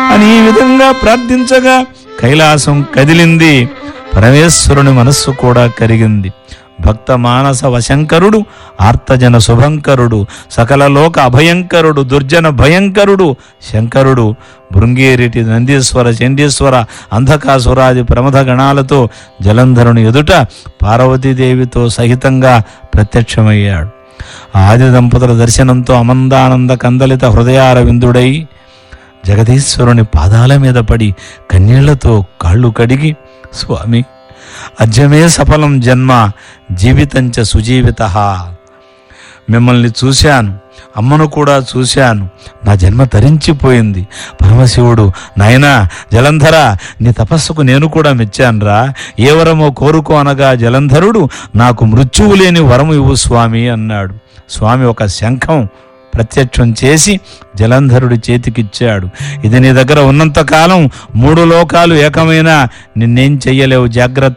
అని ఈ విధంగా ప్రార్థించగా కైలాసం కదిలింది పరమేశ్వరుని మనస్సు కూడా కరిగింది భక్త మానస వశంకరుడు ఆర్తజన శుభంకరుడు సకల లోక అభయంకరుడు దుర్జన భయంకరుడు శంకరుడు భృంగేరిటి నందీశ్వర చండీశ్వర అంధకాసురాది ప్రమథ గణాలతో జలంధరుని ఎదుట పార్వతీదేవితో సహితంగా ప్రత్యక్షమయ్యాడు ఆది దంపతుల దర్శనంతో అమందానంద కందలిత హృదయారవిందుడై జగదీశ్వరుని పాదాల మీద పడి కన్నీళ్లతో కాళ్ళు కడిగి స్వామి అజ్యమే సఫలం జన్మ జీవితంచ సుజీవిత మిమ్మల్ని చూశాను అమ్మను కూడా చూశాను నా జన్మ తరించిపోయింది పరమశివుడు నాయనా జలంధర నీ తపస్సుకు నేను కూడా మెచ్చానురా ఏ వరమో కోరుకో అనగా జలంధరుడు నాకు మృత్యువు లేని వరము ఇవ్వు స్వామి అన్నాడు స్వామి ఒక శంఖం ప్రత్యక్షం చేసి జలంధరుడి చేతికిచ్చాడు ఇది నీ దగ్గర ఉన్నంత కాలం మూడు లోకాలు ఏకమైన నిన్నేం చెయ్యలేవు జాగ్రత్త